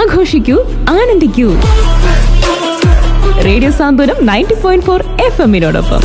ആഘോഷിക്കൂ ആനന്ദിക്കൂ radio Santhwanam ninety point four F എമ്മിനോടൊപ്പം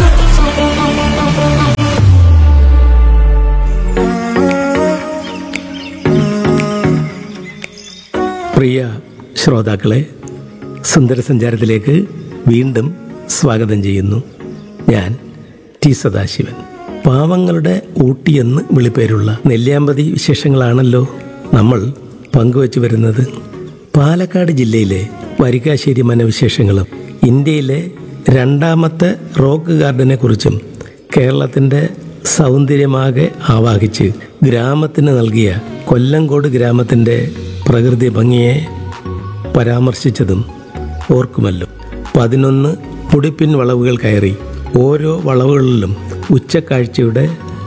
പ്രിയ ശ്രോതാക്കളെ സുന്ദരസഞ്ചാരത്തിലേക്ക് വീണ്ടും സ്വാഗതം ചെയ്യുന്നു ഞാൻ ടി സദാശിവൻ പാവങ്ങളുടെ ഊട്ടിയെന്ന് വിളിപ്പേരുള്ള നെല്ലിയാമ്പതി വിശേഷങ്ങളാണല്ലോ നമ്മൾ പങ്കുവച്ചു വരുന്നത് പാലക്കാട് ജില്ലയിലെ വരിക്കാശ്ശേരി മനവിശേഷങ്ങളും ഇന്ത്യയിലെ രണ്ടാമത്തെ റോക്ക് ഗാർഡനെ കുറിച്ചും കേരളത്തിൻ്റെ സൗന്ദര്യമാകെ ആവാഹിച്ച് ഗ്രാമത്തിന് നൽകിയ കൊല്ലങ്കോട് ഗ്രാമത്തിൻ്റെ പ്രകൃതി ഭംഗിയെ പരാമർശിച്ചതും ഓർക്കുമല്ലോ പതിനൊന്ന് പുടിപ്പിൻ വളവുകൾ കയറി ഓരോ വളവുകളിലും ഉച്ചക്കാഴ്ചയുടെ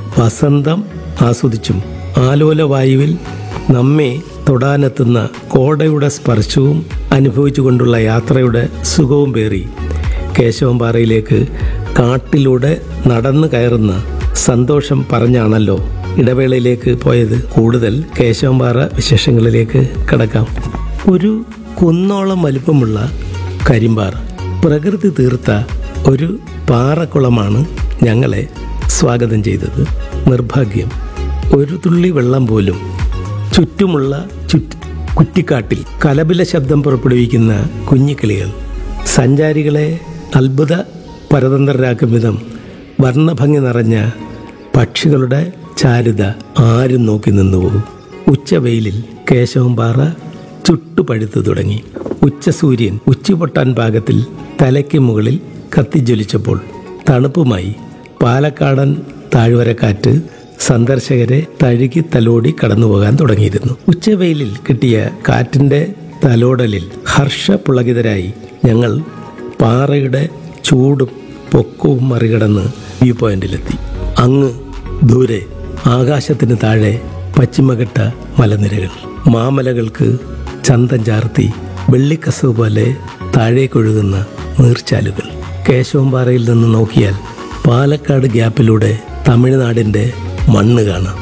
വസന്തം ആസ്വദിച്ചും ആലോല വായുവിൽ നമ്മെ തൊടാനെത്തുന്ന കോടയുടെ സ്പർശവും അനുഭവിച്ചുകൊണ്ടുള്ള യാത്രയുടെ സുഖവും പേറി കേശവംപാറയിലേക്ക് കാട്ടിലൂടെ നടന്നു കയറുന്ന സന്തോഷം പറഞ്ഞാണല്ലോ ഇടവേളയിലേക്ക് പോയത് കൂടുതൽ കേശവംപാറ വിശേഷങ്ങളിലേക്ക് കടക്കാം ഒരു കുന്നോളം വലിപ്പമുള്ള കരിമ്പാറ പ്രകൃതി തീർത്ത ഒരു പാറക്കുളമാണ് ഞങ്ങളെ സ്വാഗതം ചെയ്തത് നിർഭാഗ്യം ഒരു തുള്ളി വെള്ളം പോലും ചുറ്റുമുള്ള ചുറ്റ് കുറ്റിക്കാട്ടിൽ കലപില ശബ്ദം പുറപ്പെടുവിക്കുന്ന കുഞ്ഞിക്കിളികൾ സഞ്ചാരികളെ അത്ഭുത പരതന്ത്രരാക്കും വിധം വർണ്ണഭംഗി നിറഞ്ഞ പക്ഷികളുടെ ചാരുത ആരും നോക്കി നിന്നുപോകും ഉച്ചവെയിലിൽ കേശവംപാറ ചുട്ടുപഴുത്തു തുടങ്ങി ഉച്ചസൂര്യൻ ഉച്ചപൊട്ടാൻ പാകത്തിൽ തലയ്ക്ക് മുകളിൽ കത്തിജ്വലിച്ചപ്പോൾ തണുപ്പുമായി പാലക്കാടൻ താഴ്വരക്കാറ്റ് സന്ദർശകരെ തഴുകി തലോടി കടന്നുപോകാൻ തുടങ്ങിയിരുന്നു ഉച്ചവെയിലിൽ കിട്ടിയ കാറ്റിന്റെ തലോടലിൽ ഹർഷപുളകിതരായി ഞങ്ങൾ പാറയുടെ ചൂടും പൊക്കവും മറികടന്ന് വ്യൂ പോയിന്റിലെത്തി അങ്ങ് ദൂരെ ആകാശത്തിന് താഴെ പശ്ചിമഘട്ട മലനിരകൾ മാമലകൾക്ക് ചന്തം ചാർത്തി വെള്ളിക്കസവ് പോലെ താഴേക്കൊഴുകുന്ന നീർച്ചാലുകൾ കേശവംപാറയിൽ നിന്ന് നോക്കിയാൽ പാലക്കാട് ഗ്യാപ്പിലൂടെ തമിഴ്നാടിൻ്റെ മണ്ണ് കാണാം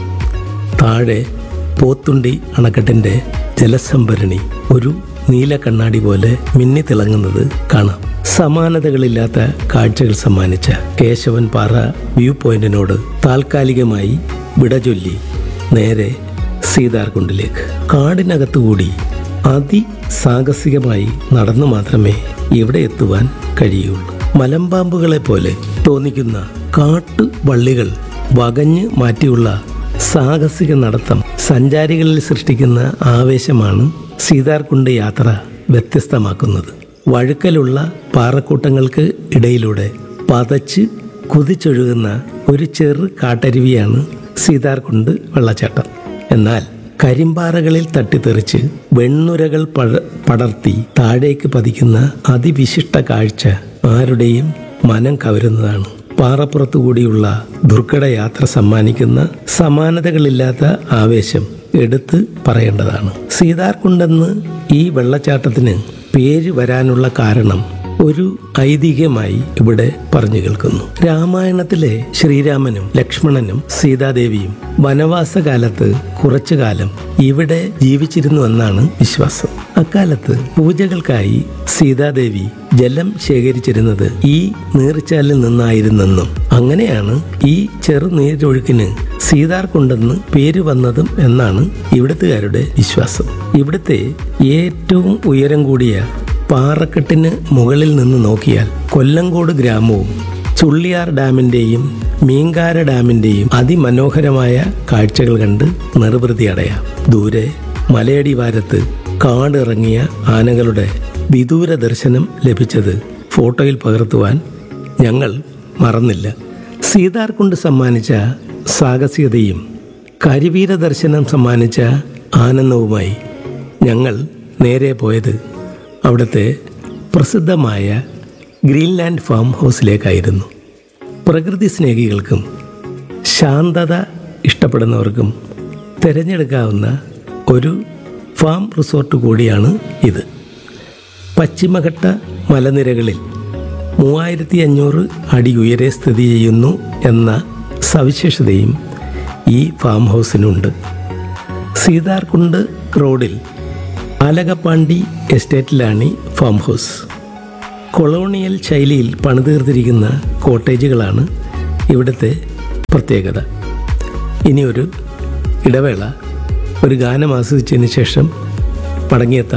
താഴെ പോത്തുണ്ടി അണക്കെട്ടിൻ്റെ ജലസംഭരണി ഒരു നീല കണ്ണാടി പോലെ മിന്നി തിളങ്ങുന്നത് കാണാം സമാനതകളില്ലാത്ത കാഴ്ചകൾ സമ്മാനിച്ച കേശവൻ പാറ വ്യൂ പോയിന്റിനോട് താൽക്കാലികമായി വിടചൊല്ലി നേരെ സീതാർകുണ്ടിലേക്ക് കാടിനകത്തുകൂടി അതിസാഹസികമായി നടന്നു മാത്രമേ ഇവിടെ എത്തുവാൻ കഴിയുള്ളൂ മലമ്പാമ്പുകളെ പോലെ തോന്നിക്കുന്ന കാട്ടുവള്ളികൾ വകഞ്ഞ് മാറ്റിയുള്ള സാഹസിക നടത്തം സഞ്ചാരികളിൽ സൃഷ്ടിക്കുന്ന ആവേശമാണ് സീതാർകുണ്ട് യാത്ര വ്യത്യസ്തമാക്കുന്നത് വഴുക്കലുള്ള പാറക്കൂട്ടങ്ങൾക്ക് ഇടയിലൂടെ പതച്ച് കുതിച്ചൊഴുകുന്ന ഒരു ചെറു കാട്ടരുവിയാണ് സീതാർകുണ്ട് വെള്ളച്ചാട്ടം എന്നാൽ കരിമ്പാറകളിൽ തട്ടിത്തെറിച്ച് വെണ്ണുരകൾ പഴ പടർത്തി താഴേക്ക് പതിക്കുന്ന അതിവിശിഷ്ട കാഴ്ച ആരുടെയും മനം കവരുന്നതാണ് പാറപ്പുറത്തു കൂടിയുള്ള ദുർഘട യാത്ര സമ്മാനിക്കുന്ന സമാനതകളില്ലാത്ത ആവേശം എടുത്ത് പറയേണ്ടതാണ് സീതാർകുണ്ടെന്ന് ഈ വെള്ളച്ചാട്ടത്തിന് പേര് വരാനുള്ള കാരണം ഒരു ഐതിഹ്യമായി ഇവിടെ പറഞ്ഞു കേൾക്കുന്നു രാമായണത്തിലെ ശ്രീരാമനും ലക്ഷ്മണനും സീതാദേവിയും വനവാസകാലത്ത് കുറച്ചു കാലം ഇവിടെ ജീവിച്ചിരുന്നു എന്നാണ് വിശ്വാസം അക്കാലത്ത് പൂജകൾക്കായി സീതാദേവി ജലം ശേഖരിച്ചിരുന്നത് ഈ നീർച്ചാലിൽ നിന്നായിരുന്നെന്നും അങ്ങനെയാണ് ഈ ചെറു നീരൊഴുക്കിന് സീതാർകുണ്ടെന്ന് പേര് വന്നതും എന്നാണ് ഇവിടുത്തുകാരുടെ വിശ്വാസം ഇവിടുത്തെ ഏറ്റവും ഉയരം കൂടിയ പാറക്കെട്ടിന് മുകളിൽ നിന്ന് നോക്കിയാൽ കൊല്ലങ്കോട് ഗ്രാമവും ചുള്ളിയാർ ഡാമിന്റെയും മീങ്കാര ഡാമിന്റെയും അതിമനോഹരമായ കാഴ്ചകൾ കണ്ട് നിർവൃതി അടയാം ദൂരെ മലയടിവാരത്ത് കാടിറങ്ങിയ ആനകളുടെ വിദൂര ദർശനം ലഭിച്ചത് ഫോട്ടോയിൽ പകർത്തുവാൻ ഞങ്ങൾ മറന്നില്ല സീതാർകുണ്ട് സമ്മാനിച്ച സാഹസികതയും കരിവീര ദർശനം സമ്മാനിച്ച ആനന്ദവുമായി ഞങ്ങൾ നേരെ പോയത് അവിടുത്തെ പ്രസിദ്ധമായ ഗ്രീൻലാൻഡ് ഫാം ഹൗസിലേക്കായിരുന്നു പ്രകൃതി സ്നേഹികൾക്കും ശാന്തത ഇഷ്ടപ്പെടുന്നവർക്കും തിരഞ്ഞെടുക്കാവുന്ന ഒരു ഫാം റിസോർട്ട് കൂടിയാണ് ഇത് പശ്ചിമഘട്ട മലനിരകളിൽ മൂവായിരത്തി അഞ്ഞൂറ് അടി ഉയരെ സ്ഥിതി ചെയ്യുന്നു എന്ന സവിശേഷതയും ഈ ഫാം ഹൗസിനുണ്ട് സീതാർകുണ്ട് റോഡിൽ ആലകപ്പാണ്ടി എസ്റ്റേറ്റിലാണ് ഈ ഫാം ഹൗസ് കൊളോണിയൽ ശൈലിയിൽ പണിതീർത്തിരിക്കുന്ന കോട്ടേജുകളാണ് ഇവിടുത്തെ പ്രത്യേകത ഇനിയൊരു ഇടവേള ഒരു ഗാനം ആസ്വദിച്ചതിന് ശേഷം മടങ്ങിയെത്താം